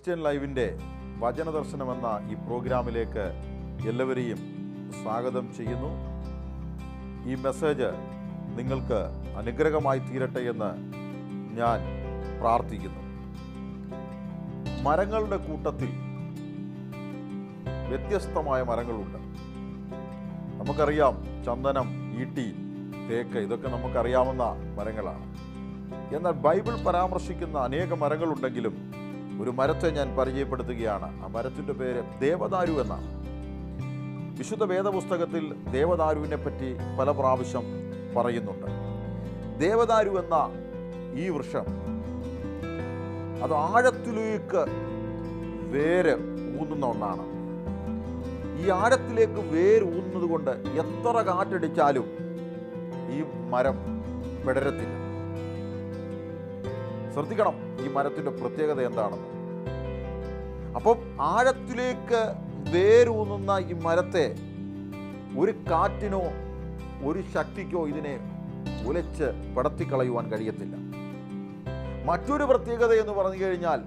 Christian ലൈവിൻ്റെ വചനദർശനം എന്ന ഈ പ്രോഗ്രാമിലേക്ക് എല്ലാവരെയും സ്വാഗതം ചെയ്യുന്നു ഈ മെസ്സേജ് നിങ്ങൾക്ക് അനുഗ്രഹമായി തീരട്ടെ എന്ന് ഞാൻ പ്രാർത്ഥിക്കുന്നു മരങ്ങളുടെ കൂട്ടത്തിൽ വ്യത്യസ്തമായ മരങ്ങളുണ്ട് നമുക്കറിയാം ചന്ദനം ഈട്ടി തേക്ക് ഇതൊക്കെ നമുക്കറിയാവുന്ന മരങ്ങളാണ് എന്നാൽ ബൈബിൾ പരാമർശിക്കുന്ന അനേക മരങ്ങളുണ്ടെങ്കിലും ഒരു മരത്തെ ഞാൻ പരിചയപ്പെടുത്തുകയാണ് ആ മരത്തിൻ്റെ പേര് ദേവദാരു എന്നാണ് വിശുദ്ധ വേദപുസ്തകത്തിൽ ദേവദാരുവിനെ പറ്റി പല പ്രാവശ്യം പറയുന്നുണ്ട് ദേവദാരു എന്ന ഈ വൃക്ഷം അത് ആഴത്തിലേക്ക് വേര് ഊന്നുന്ന ഒന്നാണ് ഈ ആഴത്തിലേക്ക് വേര് ഊന്നുന്നത് കൊണ്ട് എത്ര കാറ്റടിച്ചാലും ഈ മരം പിടരത്തില്ല ശ്രദ്ധിക്കണം ഈ മരത്തിൻ്റെ പ്രത്യേകത എന്താണെന്ന് അപ്പം ആഴത്തിലേക്ക് വേരൂന്നുന്ന ഈ മരത്തെ ഒരു കാറ്റിനോ ഒരു ശക്തിക്കോ ഇതിനെ ഉലച്ച് പടത്തിക്കളയുവാൻ കഴിയത്തില്ല മറ്റൊരു പ്രത്യേകത എന്ന് പറഞ്ഞു കഴിഞ്ഞാൽ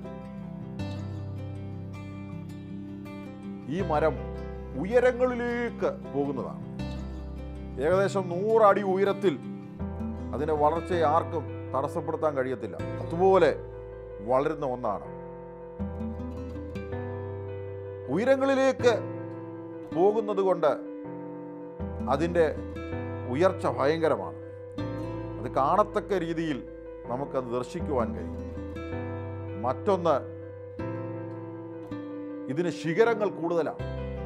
ഈ മരം ഉയരങ്ങളിലേക്ക് പോകുന്നതാണ് ഏകദേശം നൂറടി ഉയരത്തിൽ അതിൻ്റെ വളർച്ചയെ ആർക്കും തടസ്സപ്പെടുത്താൻ കഴിയത്തില്ല അതുപോലെ വളരുന്ന ഒന്നാണ് ഉയരങ്ങളിലേക്ക് പോകുന്നത് കൊണ്ട് അതിൻ്റെ ഉയർച്ച ഭയങ്കരമാണ് അത് കാണത്തക്ക രീതിയിൽ നമുക്കത് ദർശിക്കുവാൻ കഴിയും മറ്റൊന്ന് ഇതിന് ശിഖരങ്ങൾ കൂടുതലാണ്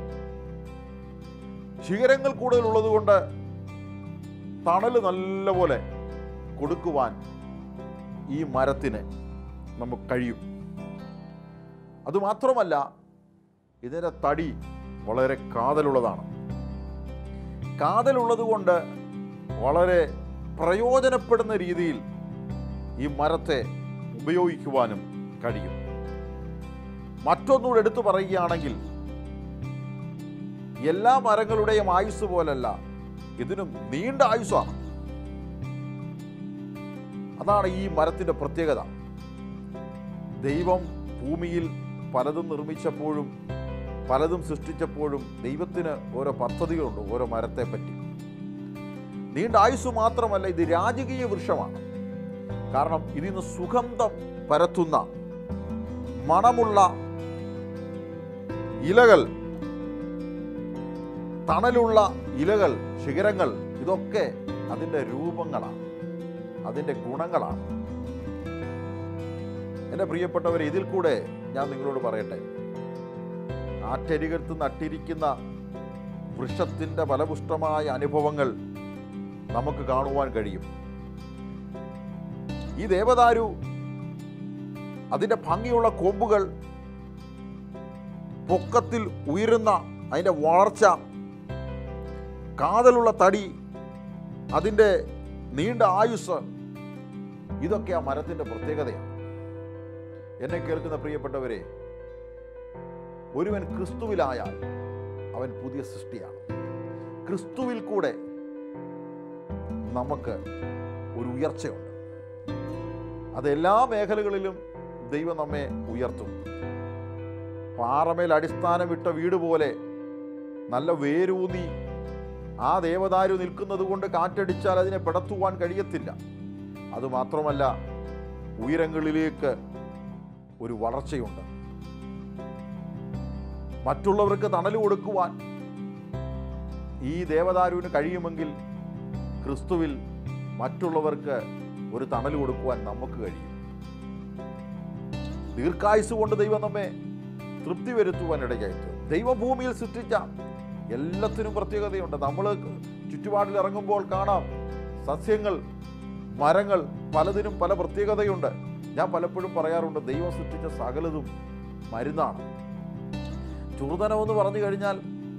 ശിഖരങ്ങൾ കൂടുതലുള്ളത് കൊണ്ട് തണൽ നല്ലപോലെ കൊടുക്കുവാൻ ഈ മരത്തിന് നമുക്ക് കഴിയും അതുമാത്രമല്ല ഇതിൻ്റെ തടി വളരെ കാതലുള്ളതാണ് കാതലുള്ളത് കൊണ്ട് വളരെ പ്രയോജനപ്പെടുന്ന രീതിയിൽ ഈ മരത്തെ ഉപയോഗിക്കുവാനും കഴിയും മറ്റൊന്നുകൂടെ എടുത്തു പറയുകയാണെങ്കിൽ എല്ലാ മരങ്ങളുടെയും ആയുസ് പോലല്ല ഇതിനും നീണ്ട ആയുസ്സാണ് അതാണ് ഈ മരത്തിൻ്റെ പ്രത്യേകത ദൈവം ഭൂമിയിൽ പലതും നിർമ്മിച്ചപ്പോഴും പലതും സൃഷ്ടിച്ചപ്പോഴും ദൈവത്തിന് ഓരോ പദ്ധതികളുണ്ട് ഓരോ മരത്തെ പറ്റി നീണ്ട ആയുസ് മാത്രമല്ല ഇത് രാജകീയ വൃക്ഷമാണ് കാരണം ഇതിന്ന് സുഗന്ധം പരത്തുന്ന മണമുള്ള ഇലകൾ തണലുള്ള ഇലകൾ ശിഖരങ്ങൾ ഇതൊക്കെ അതിൻ്റെ രൂപങ്ങളാണ് അതിൻ്റെ ഗുണങ്ങളാണ് എൻ്റെ പ്രിയപ്പെട്ടവരെ ഇതിൽ കൂടെ ഞാൻ നിങ്ങളോട് പറയട്ടെ ആറ്റരികത്ത് നട്ടിരിക്കുന്ന വൃക്ഷത്തിൻ്റെ ഫലപുഷ്ടമായ അനുഭവങ്ങൾ നമുക്ക് കാണുവാൻ കഴിയും ഈ ദേവദാരു അതിൻ്റെ ഭംഗിയുള്ള കൊമ്പുകൾ പൊക്കത്തിൽ ഉയരുന്ന അതിൻ്റെ വളർച്ച കാതലുള്ള തടി അതിൻ്റെ നീണ്ട ആയുസ് ഇതൊക്കെ ആ മരത്തിൻ്റെ പ്രത്യേകതയാണ് എന്നെ കേൾക്കുന്ന പ്രിയപ്പെട്ടവരെ ഒരുവൻ ക്രിസ്തുവിലായാൽ അവൻ പുതിയ സൃഷ്ടിയാണ് ക്രിസ്തുവിൽ കൂടെ നമുക്ക് ഒരു ഉയർച്ചയുണ്ട് അത് എല്ലാ മേഖലകളിലും ദൈവം നമ്മെ ഉയർത്തും പാറമേൽ അടിസ്ഥാനമിട്ട വീട് പോലെ നല്ല വേരൂന്നി ആ ദേവദാരു നിൽക്കുന്നത് കൊണ്ട് കാറ്റടിച്ചാൽ അതിനെ പിടത്തുവാൻ കഴിയത്തില്ല അതുമാത്രമല്ല ഉയരങ്ങളിലേക്ക് ഒരു വളർച്ചയുണ്ട് മറ്റുള്ളവർക്ക് തണൽ കൊടുക്കുവാൻ ഈ ദേവദാരുവിന് കഴിയുമെങ്കിൽ ക്രിസ്തുവിൽ മറ്റുള്ളവർക്ക് ഒരു തണൽ കൊടുക്കുവാൻ നമുക്ക് കഴിയും ദീർഘായുസ് കൊണ്ട് ദൈവം നമ്മെ തൃപ്തി വരുത്തുവാൻ ഇടയായിട്ട് ദൈവം ഭൂമിയിൽ സൃഷ്ടിച്ച എല്ലാത്തിനും പ്രത്യേകതയുണ്ട് നമ്മൾ ചുറ്റുപാടിൽ ഇറങ്ങുമ്പോൾ കാണാം സസ്യങ്ങൾ മരങ്ങൾ പലതിനും പല പ്രത്യേകതയുണ്ട് ഞാൻ പലപ്പോഴും പറയാറുണ്ട് ദൈവം സൃഷ്ടിച്ച സകലതും മരുന്നാണ് ചുറുതനമെന്ന് പറഞ്ഞു കഴിഞ്ഞാൽ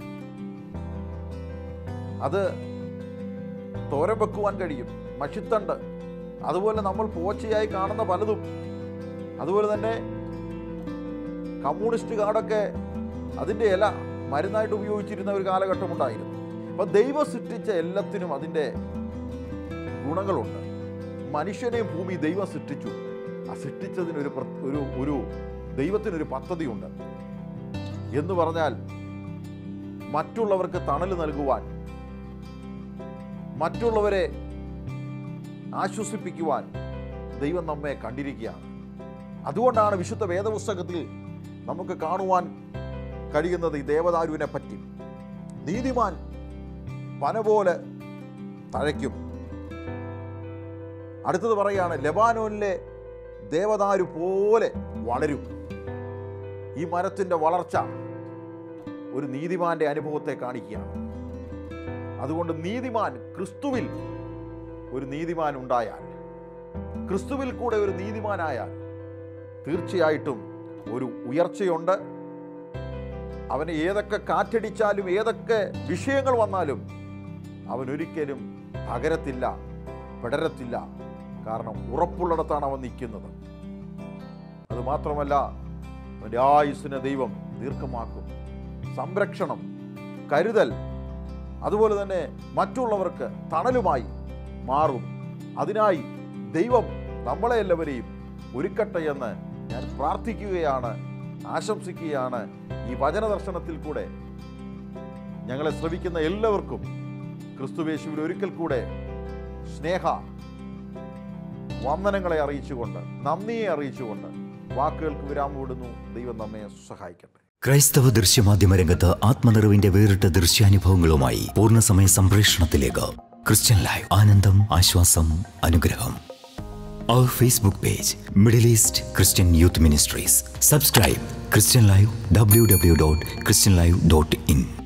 അത് തോരൻ വെക്കുവാൻ കഴിയും മഷിത്തണ്ട് അതുപോലെ നമ്മൾ പോച്ചയായി കാണുന്ന പലതും അതുപോലെ തന്നെ കമ്മ്യൂണിസ്റ്റ് കാർഡൊക്കെ അതിൻ്റെ ഇല മരുന്നായിട്ട് ഉപയോഗിച്ചിരുന്ന ഒരു കാലഘട്ടം ഉണ്ടായിരുന്നു അപ്പം ദൈവം സൃഷ്ടിച്ച എല്ലാത്തിനും അതിൻ്റെ ഗുണങ്ങളുണ്ട് മനുഷ്യനെ ഭൂമി ദൈവം സൃഷ്ടിച്ചു ആ സൃഷ്ടിച്ചതിന് ഒരു പ്ര- ഒരു ഒരു ദൈവത്തിനൊരു പദ്ധതിയുണ്ട് എന്ന് പറഞ്ഞാൽ മറ്റുള്ളവർക്ക് തണൽ നൽകുവാൻ മറ്റുള്ളവരെ ആശ്വസിപ്പിക്കുവാൻ ദൈവം നമ്മെ കണ്ടിരിക്കുകയാണ് അതുകൊണ്ടാണ് വിശുദ്ധ വേദപുസ്തകത്തിൽ നമുക്ക് കാണുവാൻ കഴിയുന്നത് ഈ ദേവദാരുവിനെ പറ്റി നീതിമാൻ പന പോലെ തഴയ്ക്കും അടുത്തത് പറയാണ് ലെബാനോനിലെ ദേവദാരു പോലെ വളരും ഈ മരത്തിൻ്റെ വളർച്ച ഒരു നീതിമാന്റെ അനുഭവത്തെ കാണിക്കുകയാണ് അതുകൊണ്ട് നീതിമാൻ ക്രിസ്തുവിൽ ഒരു നീതിമാൻ ഉണ്ടായാൽ ക്രിസ്തുവിൽ കൂടെ ഒരു നീതിമാനായാൽ തീർച്ചയായിട്ടും ഒരു ഉയർച്ചയുണ്ട് അവന് ഏതൊക്കെ കാറ്റടിച്ചാലും ഏതൊക്കെ വിഷയങ്ങൾ വന്നാലും അവൻ ഒരിക്കലും തകരത്തില്ല പിടരത്തില്ല കാരണം ഉറപ്പുള്ളിടത്താണ് അവൻ നിൽക്കുന്നത് അതുമാത്രമല്ല അവൻ്റെ ആയുസ്സിനെ ദൈവം ദീർഘമാക്കും സംരക്ഷണം കരുതൽ അതുപോലെ തന്നെ മറ്റുള്ളവർക്ക് തണലുമായി മാറും അതിനായി ദൈവം നമ്മളെ എല്ലാവരെയും ഒരുക്കട്ടെ എന്ന് ഞാൻ പ്രാർത്ഥിക്കുകയാണ് ആശംസിക്കുകയാണ് ഈ വചന ദർശനത്തിൽ കൂടെ ഞങ്ങളെ ശ്രവിക്കുന്ന എല്ലാവർക്കും ക്രിസ്തുവേശുവിൽ ഒരിക്കൽ കൂടെ സ്നേഹ വന്ദനങ്ങളെ അറിയിച്ചുകൊണ്ട് നന്ദിയെ അറിയിച്ചുകൊണ്ട് വാക്കുകൾക്ക് വിരാമം വിടുന്നു ദൈവം നമ്മെ സഹായിക്കട്ടെ ക്രൈസ്തവ ദൃശ്യമാധ്യമ രംഗത്ത് ആത്മനിറവിന്റെ വേറിട്ട ദൃശ്യാനുഭവങ്ങളുമായി പൂർണ്ണസമയ സംപ്രേഷണത്തിലേക്ക് ക്രിസ്ത്യൻ ലൈവ് ആനന്ദം ആശ്വാസം അനുഗ്രഹം അവർ Facebook page Middle East Christian youth ministries subscribe Christian live W W dot Christian live dot in